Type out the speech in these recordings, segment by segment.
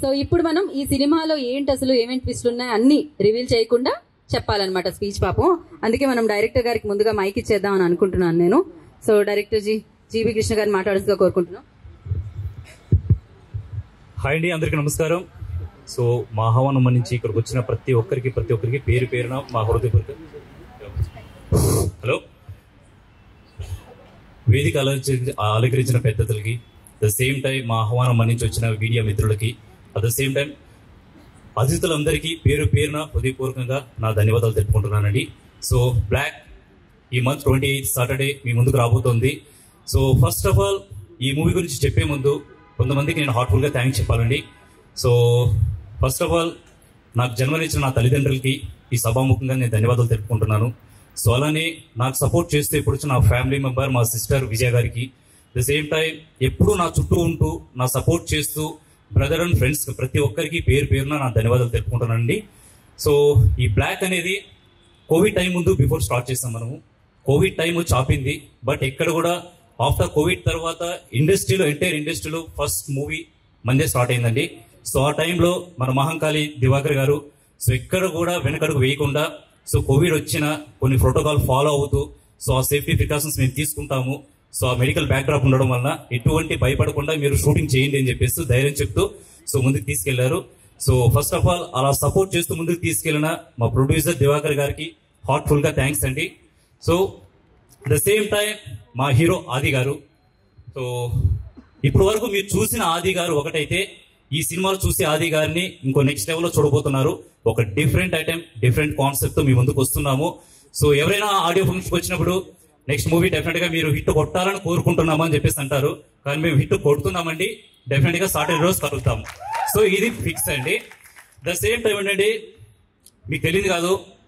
so ఇప్పుడు మనం ఈ సినిమాలో ఏంటి అసలు ఏమేమి ట్విస్ట్లు ఉన్నాయి అన్ని రివీల్ చేయకుండా చెప్పాలన్నమాట స్పీచ్ పాపం అందుకే మనం డైరెక్టర్ గారికి ముందుగా మైక్ ఇచ్చేద్దాం అని అనుకుంటున్నాను నేను so director G G V Krishna గారిని మాట్లాడాల్సిందిగా కోరుకుంటున్నాను హాయ్ అండి అందరికీ నమస్కారం సో మా ఆహ్వానం నుంచి ఇక్కడికి వచ్చిన ప్రతి ఒక్కరికి ప్రతి ఒక్కరికి పేరు పేరున మా హృదయపూర్వక హలో వేదిక అలంకరించి అలంకరించిన పెద్దలకి ద సేమ్ టైం మా ఆహ్వానం మన్నించి వచ్చిన మీడియా మిత్రులకి అట్ ద సేమ్ టైం అతిథులందరికీ పేరు పేరున హృదయపూర్వకంగా నా ధన్యవాదాలు తెలుపుకుంటున్నానండి సో బ్లాక్ ఈ మంత్ ట్వంటీ ఎయిత్ సాటర్డే మీ ముందుకు రాబోతోంది సో ఫస్ట్ ఆఫ్ ఆల్ ఈ మూవీ గురించి చెప్పే ముందు కొంతమందికి నేను హార్ట్ఫుల్గా థ్యాంక్స్ చెప్పాలండి సో ఫస్ట్ ఆఫ్ ఆల్ నాకు జన్మనిచ్చిన నా తల్లిదండ్రులకి ఈ సభాముఖంగా నేను ధన్యవాదాలు తెలుపుకుంటున్నాను సో అలానే నాకు సపోర్ట్ చేస్తూ ఇప్పుడు వచ్చిన నా ఫ్యామిలీ మెంబర్ మా సిస్టర్ విజయ గారికి ద సేమ్ టైం ఎప్పుడూ నా చుట్టూ ఉంటూ నా సపోర్ట్ చేస్తూ బ్రదర్ అండ్ ఫ్రెండ్స్ ప్రతి ఒక్కరికి పేరు పేరున నా ధన్యవాదాలు తెలుపుకుంటున్నానండి సో ఈ బ్లాక్ అనేది కోవిడ్ టైం ముందు బిఫోర్ స్టార్ట్ చేసాం మనము కోవిడ్ టైం చాపింది బట్ ఎక్కడ కూడా ఆఫ్టర్ కోవిడ్ తర్వాత ఇండస్ట్రీలో ఎంటైర్ ఇండస్ట్రీలో ఫస్ట్ మూవీ మందే స్టార్ట్ అయిందండి సో ఆ టైంలో మన మహంకాళి దివాకర్ గారు సో ఎక్కడ కూడా వెనకడుగు వేయకుండా సో కోవిడ్ వచ్చిన కొన్ని ప్రోటోకాల్ ఫాలో అవుతూ సో ఆ సేఫ్టీ ప్రికాషన్స్ మేము తీసుకుంటాము సో ఆ మెడికల్ బ్యాక్డ్రాప్ ఉండడం వలన ఎటువంటి భయపడకుండా మీరు షూటింగ్ చేయండి అని చెప్పేసి ధైర్యం చెప్తూ సో ముందుకు తీసుకెళ్లారు సో ఫస్ట్ ఆఫ్ ఆల్ అలా సపోర్ట్ చేస్తూ ముందుకు తీసుకెళ్లిన మా ప్రొడ్యూసర్ దివాకర్ గారికి హార్ట్ఫుల్ గా థ్యాంక్స్ అండి సో ద సేమ్ టైం మా హీరో ఆది గారు సో ఇప్పటి వరకు మీరు చూసిన ఆది గారు ఒకటైతే ఈ సినిమాలో చూసే ఆది గారిని ఇంకో నెక్స్ట్ లెవెల్లో చూడబోతున్నారు ఒక డిఫరెంట్ ఐటెం డిఫరెంట్ కాన్సెప్ట్ తో మీ ముందుకు వస్తున్నాము సో ఎవరైనా ఆడియో ఫంక్షన్కి వచ్చినప్పుడు నెక్స్ట్ మూవీ డెఫినెట్ గా మీరు హిట్ కొట్టాలని కోరుకుంటున్నాము అని చెప్పేసి అంటారు కానీ మేము హిట్ కొడుతున్నామండి డెఫినెట్ గా సాటర్డే రోజు కలుగుతాము సో ఇది ఫిక్స్ అండి ద సేమ్ టైం ఏంటండి మీకు తెలియదు కాదు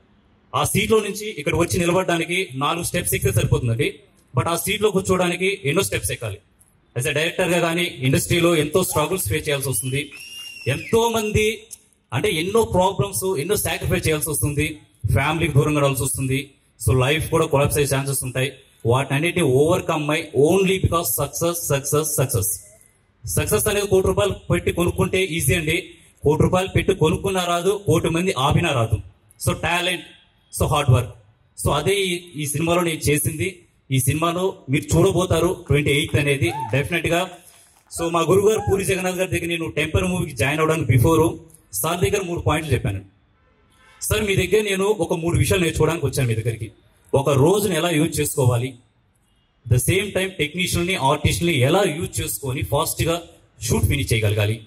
ఆ సీట్ లో నుంచి ఇక్కడ వచ్చి నిలబడడానికి నాలుగు స్టెప్స్ ఎక్కితే సరిపోతుందండి బట్ ఆ సీట్ లో కూర్చోవడానికి ఎన్నో స్టెప్స్ ఎక్కాలి యాజ్ అ డైరెక్టర్ గా కానీ ఇండస్ట్రీలో ఎంతో స్ట్రగుల్స్ ఫేస్ చేయాల్సి వస్తుంది ఎంతో మంది అంటే ఎన్నో ప్రాబ్లమ్స్ ఎన్నో సాక్రిఫైస్ చేయాల్సి వస్తుంది ఫ్యామిలీకి దూరంగా రావాల్సి వస్తుంది సో లైఫ్ కూడా కొలాప్స్ అయ్యే ఛాన్సెస్ ఉంటాయి వాటన్నిటిని ఓవర్కమ్ అయి only because success success success success అనేది కోటి రూపాయలు పెట్టి కొనుక్కుంటే ఈజీ అండి కోటి రూపాయలు పెట్టి కొనుక్కున్నా రాదు కోటి మంది ఆపినా రాదు so talent so hard work so అదే ఈ- ఈ సినిమాలో నేను చేసింది ఈ సినిమాలో మీరు చూడబోతారు ట్వంటీ ఎయిత్ అనేది డెఫినెట్ గా సో మా గురువు గారు పూరి జగన్నాథ్ గారి దగ్గర నేను టెంపర్ మూవీకి జాయిన్ అవడానికి బిఫోర్ సార్ దగ్గర మూడు పాయింట్లు చెప్పాను సార్ మీ దగ్గర నేను ఒక మూడు విషయాలు నేర్చుకోవడానికి వచ్చాను మీ దగ్గరికి ఒక రోజుని ఎలా యూజ్ చేసుకోవాలి ద సేమ్ టైం టెక్నీషియన్ని ఆర్టిస్ట్ని ఎలా యూజ్ చేసుకొని ఫాస్ట్ గా షూట్ ఫినిష్ చేయగలగాలి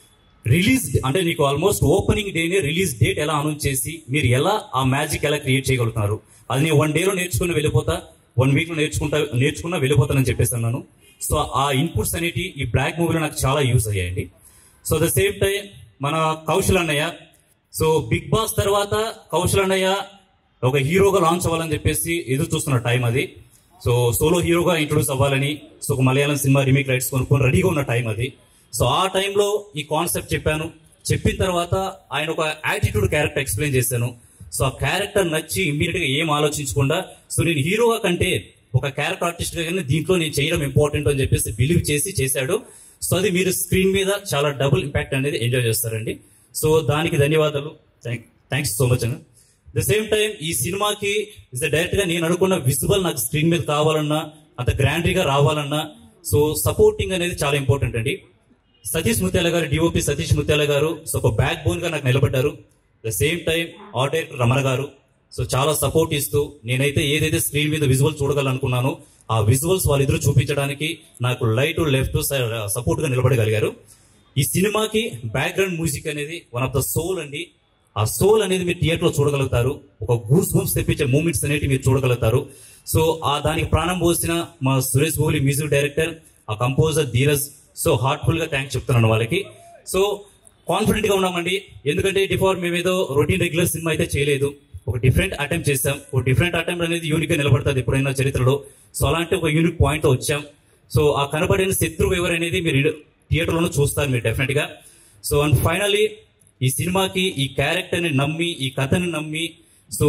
రిలీజ్ అంటే నీకు ఆల్మోస్ట్ ఓపెనింగ్ డేనే రిలీజ్ డేట్ ఎలా అనౌన్స్ చేసి మీరు ఎలా ఆ మ్యాజిక్ ఎలా క్రియేట్ చేయగలుగుతున్నారు అది నేను వన్ డేలో నేర్చుకుని వెళ్ళిపోతా వన్ వీక్ లో నేర్చుకుంటా నేర్చుకున్నా వెళ్ళిపోతానని చెప్పేసి అన్నాను సో ఆ ఇన్పుట్స్ అనేటి ఈ బ్లాక్ మూవీలో నాకు చాలా యూజ్ అయ్యాయండి సో ద సేమ్ టైం మన కౌశల్ అన్నయ్య సో బిగ్ బాస్ తర్వాత కౌశల్ అన్నయ్య ఒక హీరోగా లాంచ్ అవ్వాలని చెప్పేసి ఎదురు చూస్తున్న టైం అది సో సోలో హీరోగా ఇంట్రొడ్యూస్ అవ్వాలని సో ఒక మలయాళం సినిమా రీమేక్ రైట్స్ కొనుక్కొని రెడీగా ఉన్న టైం అది సో ఆ టైంలో ఈ కాన్సెప్ట్ చెప్పాను చెప్పిన తర్వాత ఆయన ఒక యాటిట్యూడ్ క్యారెక్టర్ ఎక్స్ప్లెయిన్ చేశాను సో ఆ క్యారెక్టర్ నచ్చి ఇమ్మీడియట్ గా ఏం ఆలోచించకుండా సో నేను హీరోగా కంటే ఒక క్యారెక్టర్ ఆర్టిస్ట్ గా కానీ దీంట్లో నేను చేయడం ఇంపార్టెంట్ అని చెప్పేసి బిలీవ్ చేసి చేశాడు సో అది మీరు స్క్రీన్ మీద చాలా డబుల్ ఇంపాక్ట్ అనేది ఎంజాయ్ చేస్తారండి సో దానికి ధన్యవాదాలు థ్యాంక్స్ సో మచ్ అండి ద సేమ్ టైం ఈ సినిమాకి ఇస్ డైరెక్ట్ గా నేను అనుకున్న విజువల్ నాకు స్క్రీన్ మీద కావాలన్నా అంత గ్రాండరీగా రావాలన్నా సో సపోర్టింగ్ అనేది చాలా ఇంపార్టెంట్ అండి సతీష్ ముత్యాల గారు డిఓపి సతీష్ ముత్యాల గారు సో ఒక బ్యాక్ బోన్ గా నాకు నిలబడ్డారు the same time art director Ramana గారు సో చాలా సపోర్ట్ ఇస్తూ నేనైతే ఏదైతే స్క్రీన్ మీద విజువల్ చూడగలనుకున్నానో ఆ విజువల్స్ వాళ్ళిద్దరూ చూపించడానికి నాకు లైట్ లెఫ్ట్ సపోర్ట్ గా నిలబడగలిగారు ఈ సినిమాకి బ్యాక్గ్రౌండ్ మ్యూజిక్ అనేది వన్ ఆఫ్ ద సోల్ అండి ఆ సోల్ అనేది మీరు థియేటర్ లో చూడగలుగుతారు ఒక గూస్ బూమ్స్ తెప్పించే మూమెంట్స్ అనేవి మీరు చూడగలుగుతారు సో ఆ దానికి ప్రాణం పోసిన మా సురేష్ గోగులి మ్యూజిక్ డైరెక్టర్ ఆ కంపోజర్ ధీరజ్ సో హార్ట్ఫుల్ గా థ్యాంక్స్ చెప్తున్నాను వాళ్ళకి సో కాన్ఫిడెంట్ గా ఉన్నామండి ఎందుకంటే డిఫార్ మేమేదో రొటీన్ రెగ్యులర్ సినిమా అయితే చేయలేదు ఒక డిఫరెంట్ అటెంప్ట్ చేసాం ఒక డిఫరెంట్ అటెంప్ట్ అనేది యూనిక్ గా నిలబడుతుంది ఎప్పుడైనా చరిత్రలో సో అలాంటి ఒక యూనిక్ పాయింట్ తో వచ్చాం సో ఆ కనబడిన శత్రువు ఎవరనేది మీరు థియేటర్ లోనూ చూస్తారు మీరు డెఫినెట్ గా సో అండ్ ఫైనలీ ఈ సినిమాకి ఈ క్యారెక్టర్ ని నమ్మి ఈ కథని నమ్మి సో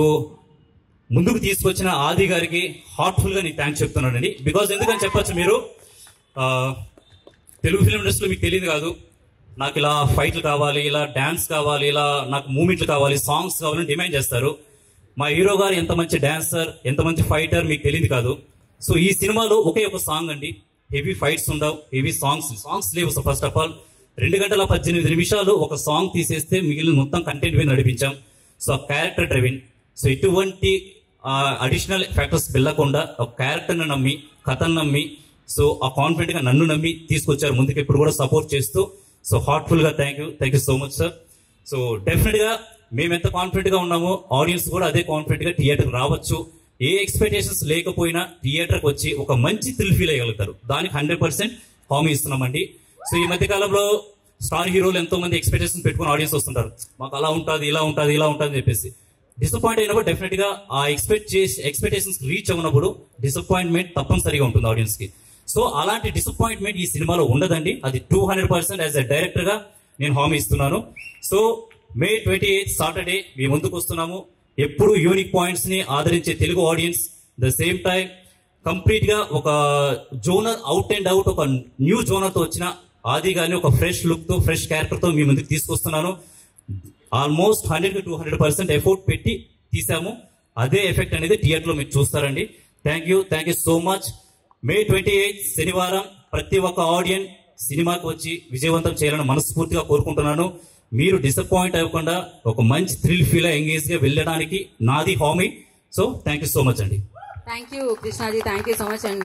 ముందుకు తీసుకొచ్చిన ఆది గారికి హార్ట్ఫుల్ గా నేను థ్యాంక్స్ చెప్తున్నానండి బికాజ్ ఎందుకని చెప్పొచ్చు మీరు ఆ, తెలుగు ఫిలిం ఇండస్ట్రీలో మీకు తెలియదు కాదు నాకు ఇలా ఫైట్లు కావాలి ఇలా డాన్స్ కావాలి ఇలా నాకు మూమెంట్లు కావాలి సాంగ్స్ కావాలని డిమాండ్ చేస్తారు మా హీరో గారు ఎంత మంచి డాన్సర్ ఎంత మంచి ఫైటర్ మీకు తెలియదు కాదు సో ఈ సినిమాలో ఒకే ఒక సాంగ్ అండి హెవీ ఫైట్స్ ఉండవు హెవీ సాంగ్స్ సాంగ్స్ లేవు సో ఫస్ట్ ఆఫ్ ఆల్ రెండు గంటల పద్దెనిమిది నిమిషాలు ఒక సాంగ్ తీసేస్తే మిగిలిన మొత్తం కంటెంట్ మీద నడిపించాం సో క్యారెక్టర్ డ్రైవింగ్ సో ఎటువంటి అడిషనల్ ఫ్యాక్టర్స్ వెళ్ళకుండా ఒక క్యారెక్టర్ని నమ్మి కథను నమ్మి సో ఆ కాన్ఫిడెంట్ గా నన్ను నమ్మి తీసుకొచ్చారు ముందుకు ఇప్పుడు కూడా సపోర్ట్ చేస్తూ సో హార్ట్ఫుల్ గా thank you thank you so much sir so definite గా మేము ఎంత కాన్ఫిడెంట్ గా ఉన్నామో ఆడియన్స్ కూడా అదే కాన్ఫిడెంట్ గా థియేటర్ రావచ్చు ఏ ఎక్స్పెక్టేషన్స్ లేకపోయినా థియేటర్ కి వచ్చి ఒక మంచి థ్రిల్ ఫీల్ అయ్యగలుగుతారు దానికి హండ్రెడ్ పర్సెంట్ హామీ ఇస్తున్నామండి సో ఈ మధ్య కాలంలో స్టార్ హీరోలు ఎంతో మంది ఎక్స్పెక్టేషన్ పెట్టుకుని ఆడియన్స్ వస్తుంటారు మాకు అలా ఉంటుంది ఇలా ఉంటుంది ఇలా ఉంటుంది అని చెప్పేసి డిసప్పాయింట్ అయినప్పుడు డెఫినెట్ గా ఆ ఎక్స్పెక్ట్ చేసి ఎక్స్పెక్టేషన్స్ రీచ్ అవునప్పుడు డిసప్పాయింట్మెంట్ తప్పనిసరిగా ఉంటుంది ఆడియన్స్ కి సో అలాంటి డిసప్పాయింట్మెంట్ ఈ సినిమాలో ఉండదండి అది two hundred percent as a director గా నేను హామీ ఇస్తున్నాను so May twenty eighth Saturday మీ ముందుకు వస్తున్నాము ఎప్పుడు యూనిక్ పాయింట్స్ ని ఆదరించే Telugu audience the same time complete గా ఒక జోనర్ అవుట్ అండ్ అవుట్ ఒక న్యూ జోనర్ తో వచ్చిన ఆది గాని ఒక ఫ్రెష్ లుక్ తో ఫ్రెష్ క్యారెక్టర్ తో మీ ముందుకు తీసుకొస్తున్నాను almost hundred to hundred percent effort పెట్టి తీసాము అదే ఎఫెక్ట్ అనేది థియేటర్ లో మీరు చూస్తారండి thank you thank you so much May twenty eighth శనివారం ప్రతి ఒక్క ఆడియన్స్ సినిమాకి వచ్చి విజయవంతం చేయాలని మనస్ఫూర్తిగా కోరుకుంటున్నాను మీరు డిసప్పాయింట్ అవ్వకుండా ఒక మంచి థ్రిల్ ఫీల్ ఎంగేజ్ గా వెళ్ళడానికి నాది హామీ so thank you so much అండి thank you Krishnaji thank you so much అండి